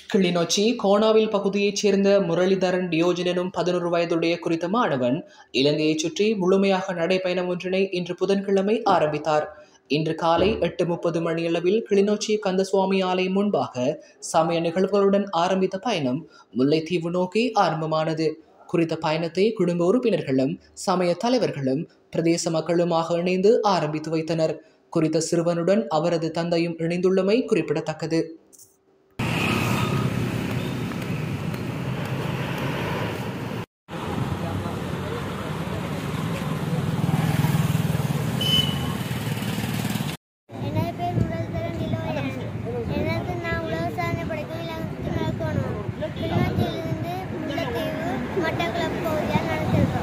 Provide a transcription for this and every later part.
கிளிநொச்சி கோணாவில் பகுதியைச் சேர்ந்த முரளிதரன் டியோஜன் எனும் பதினொரு வயதுடைய குறித்த மாணவன் இலங்கையைச் சுற்றி முழுமையாக நடைப்பயணம் ஒன்றினை இன்று புதன்கிழமை ஆரம்பித்தார் இன்று காலை எட்டு முப்பது மணியளவில் கிளிநொச்சி கந்தசுவாமி ஆலயம் முன்பாக சமய நிகழ்வுகளுடன் ஆரம்பித்த பயணம் முல்லைத்தீவு நோக்கி ஆரம்பமானது குறித்த பயணத்தை குடும்ப உறுப்பினர்களும் சமய தலைவர்களும் பிரதேச மக்களுமாக இணைந்து ஆரம்பித்து வைத்தனர் குறித்த சிறுவனுடன் அவரது தந்தையும் இணைந்துள்ளமை குறிப்பிடத்தக்கது எனது பேர் முரளிதரன் நிலோயன் எனது நான் உலக சாதனை படைக்கும் இலக்கு நடக்கணும் கிளிநொச்சியிலிருந்து முல்லைத்தீவு மட்டக்களப்பு பகுதியாக நடத்திருக்கோம்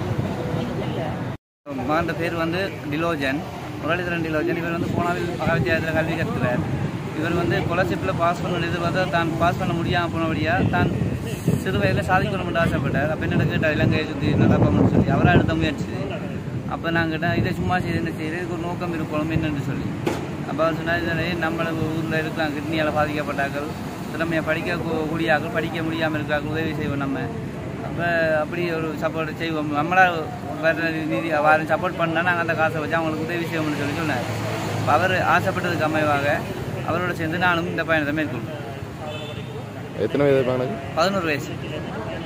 மகன் பேர் வந்து டிலோஜன் முரளிதரன் டிலோஜன் இவர் வந்து போனாவில் மகாவித்தியாலயத்தில் கல்வி கற்கிறார் இவர் வந்து ஸ்காலர்ஷிப்பில் பாஸ் பண்ணது வந்து தான் பாஸ் பண்ண முடியாமல் போனபடியாக தான் சிறு வயதில் சாதிக்கணும்னு ஆசைப்பட்டார் அப்போ என்ன கேட்டார் இலங்கை சுற்றி நடப்போம்னு சொல்லி அவராக எடுத்த முயற்சி அப்போ நான் கேட்டேன் இதை சும்மா செய்து என்ன செய்யுது இதுக்கு ஒரு நோக்கம் இருக்கணும் என்னன்னு சொல்லி அப்போ அவர் சொன்னார் இதனை நம்மள ஊரில் இருக்கலாம் கிட்னியால் பாதிக்கப்பட்டார்கள் திறமையை படிக்க கூ- கூடியாக்கள் படிக்க முடியாமல் இருக்கார்கள் உதவி செய்வோம் நம்ம அப்போ அப்படி ஒரு சப்போர்ட் செய்வோம் நம்மளால் வேறு நிதி வாரம் சப்போர்ட் பண்ணால் நாங்கள் அந்த காசை வச்சு அவங்களுக்கு உதவி செய்வோம்னு சொல்லி சொன்னார் அப்ப அவர் ஆசைப்பட்டதுக்கு அமைவாக அவரோட சேர்ந்து நானும் இந்த பயணத்தை மேற்கொள்ளும் எத்தனை வயது பையனுக்கு பதினோரு வயசு